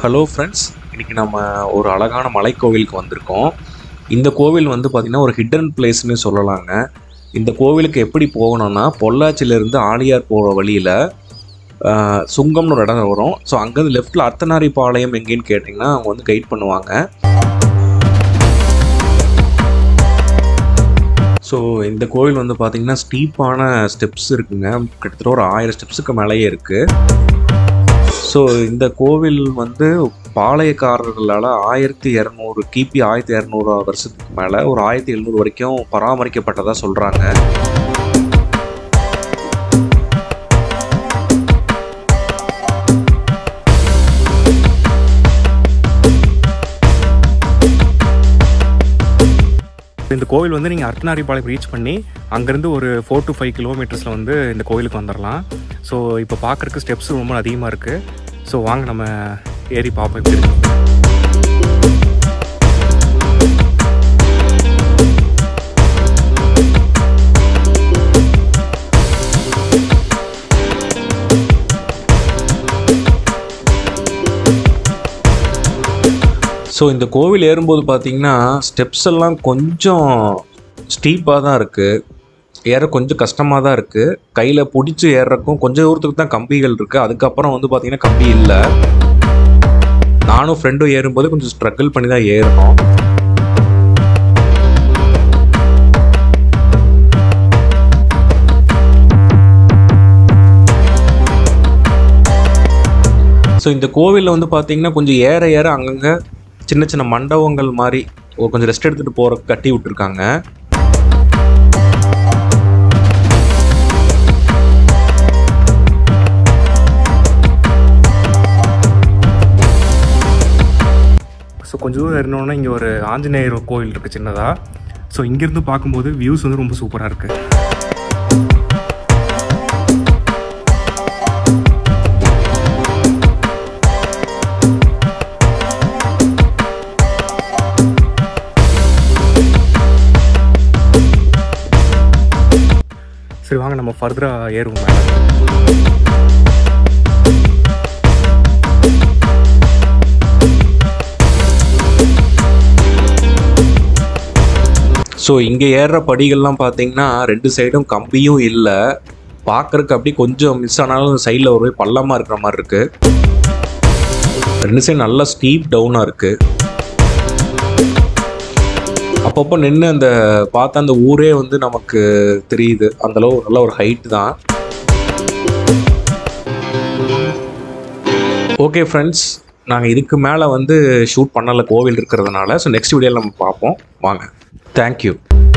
hello friends இன்றைக்கி நம்ம ஒரு அழகான மலைக்கோவிலுக்கு வந்திருக்கோம் இந்த கோவில் வந்து பார்த்திங்கன்னா ஒரு ஹிடன் பிளேஸ்னு சொல்லலாங்க இந்த கோவிலுக்கு எப்படி போகணும்னா பொள்ளாச்சியிலேருந்து ஆலியார் போகிற வழியில் சுங்கம்னு ஒரு இடம் வரும் ஸோ அங்கேருந்து லெஃப்ட்டில் அர்த்தநாரி பாளையம் எங்கேன்னு கேட்டிங்கன்னா அவங்க வந்து கைட் பண்ணுவாங்க ஸோ இந்த கோவில் வந்து பார்த்திங்கன்னா ஸ்டீப்பான ஸ்டெப்ஸ் இருக்குங்க கிட்டத்தட்ட ஒரு ஆயிரம் ஸ்டெப்ஸுக்கு மேலேயே இருக்குது ஸோ இந்த கோவில் வந்து பாளையக்காரர்களால் ஆயிரத்தி இரநூறு கிபி ஆயிரத்தி இரநூறு வருஷத்துக்கு மேலே ஒரு ஆயிரத்தி எழுநூறு வரைக்கும் பராமரிக்கப்பட்டதாக சொல்கிறாங்க இந்த கோவில் வந்து நீங்கள் அர்த்தநாரிபாளையம் ரீச் பண்ணி அங்கேருந்து ஒரு ஃபோர் டு ஃபைவ் கிலோமீட்டர்ஸில் வந்து இந்த கோவிலுக்கு வந்துடலாம் ஸோ இப்போ பார்க்குறக்கு ஸ்டெப்ஸ் ரொம்ப அதிகமாக இருக்குது ஸோ வாங்க நம்ம ஏறி பார்ப்போம் எப்படி இருக்கு ஸோ இந்த கோவில் ஏறும்போது பார்த்தீங்கன்னா ஸ்டெப்ஸ் எல்லாம் கொஞ்சம் ஸ்டீப்பாக தான் இருக்குது ஏற கொஞ்சம் கஷ்டமாக தான் இருக்குது கையில் பிடிச்சி ஏறுறக்கும் கொஞ்சம் தூரத்துக்கு தான் கம்பிகள் இருக்குது அதுக்கப்புறம் வந்து பார்த்தீங்கன்னா கம்பி இல்லை நானும் ஃப்ரெண்டும் ஏறும்போது கொஞ்சம் ஸ்ட்ரகிள் பண்ணி தான் ஏறணும் ஸோ இந்த கோவிலில் வந்து பார்த்தீங்கன்னா கொஞ்சம் ஏற ஏற அங்கங்கே சின்ன சின்ன மண்டபங்கள் மாதிரி ஒரு கொஞ்சம் ரெஸ்ட் எடுத்துகிட்டு போகிற கட்டி விட்டுருக்காங்க ஸோ கொஞ்சம் தூரம் ஏறினோன்னா இங்கே ஒரு ஆஞ்சநேயர் கோவில் இருக்குது சின்னதாக ஸோ இங்கேருந்து பார்க்கும்போது வியூஸ் வந்து ரொம்ப சூப்பராக இருக்குது சரி வாங்க நம்ம ஃபர்தராக ஏறுவோம் மேலே ஸோ இங்கே ஏறுற படிகள்லாம் பார்த்தீங்கன்னா ரெண்டு சைடும் கம்பியும் இல்லை பார்க்கறக்கு அப்படியே கொஞ்சம் மிஸ் ஆனாலும் சைடில் ஒரு பள்ளமாக இருக்கிற மாதிரி இருக்குது ரெண்டு சைடு நல்லா ஸ்டீப் டவுனாக இருக்குது அப்பப்போ நின்று அந்த பார்த்தா அந்த ஊரே வந்து நமக்கு தெரியுது அந்தளவு நல்ல ஒரு ஹைட் தான் ஓகே ஃப்ரெண்ட்ஸ் நாங்கள் இதுக்கு மேலே வந்து ஷூட் பண்ணல கோவில் இருக்கிறதுனால ஸோ நெக்ஸ்ட் வீடியோவில் நம்ம பார்ப்போம் வாங்க தேங்க்யூ